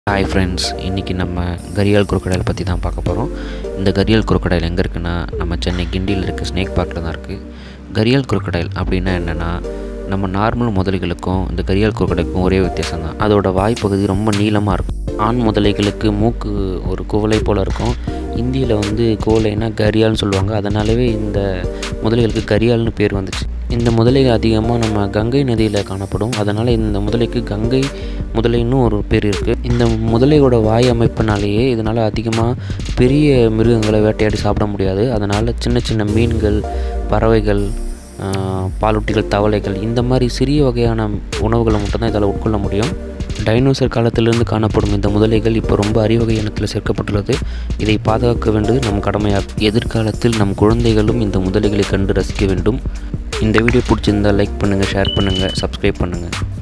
hi friends இன்றைக்கி நம்ம கரியால் குறுக்கடையில் பற்றி தான் பார்க்க போகிறோம் இந்த கரியால் குறுக்கடையில் எங்கே இருக்குன்னா நம்ம சென்னை கிண்டியில் இருக்க ஸ்னேக் பார்க்கில் தான் இருக்குது கரியால் குறுக்கடையில் அப்படின்னா என்னென்னா நம்ம நார்மல் முதலைகளுக்கும் இந்த கரியால் குறுக்கடைக்கும் ஒரே வித்தியாசம் தான் அதோட வாய்ப்பகுதி ரொம்ப நீளமாக இருக்கும் ஆண் முதலைகளுக்கு மூக்கு ஒரு குவளை போல் இருக்கும் இந்தியில் வந்து குவளைனா கரியால்னு சொல்லுவாங்க அதனாலவே இந்த முதலைகளுக்கு கரியால்னு பேர் வந்துச்சு இந்த முதலை அதிகமாக நம்ம கங்கை நதியில் காணப்படும் அதனால் இந்த முதலைக்கு கங்கை முதலைன்னு ஒரு பேர் இருக்குது இந்த முதலையோட வாய் அமைப்பினாலேயே இதனால் அதிகமாக பெரிய மிருகங்களை வேட்டையாடி சாப்பிட முடியாது அதனால் சின்ன சின்ன மீன்கள் பறவைகள் ஆஹ், பாலூட்டிகள் தவளைகள் இந்த மாதிரி சிறிய வகையான உணவுகளை மட்டும்தான் இதால் உட்கொள்ள முடியும் டைனோசர் காலத்திலிருந்து காணப்படும் இந்த முதலைகள் இப்போ ரொம்ப அரிவகை இனத்தில் சேர்க்கப்பட்டுள்ளது இதை பாதுகாக்க வேண்டியது நம் கடமையாகும் எதிர்காலத்தில் நம் குழந்தைகளும் இந்த முதலைகளை கண்டு ரசிக்க வேண்டும் இந்த வீடியோ பிடிச்சிருந்தால் லைக் பண்ணுங்கள் ஷேர் பண்ணுங்கள் சப்ஸ்கிரைப் பண்ணுங்கள்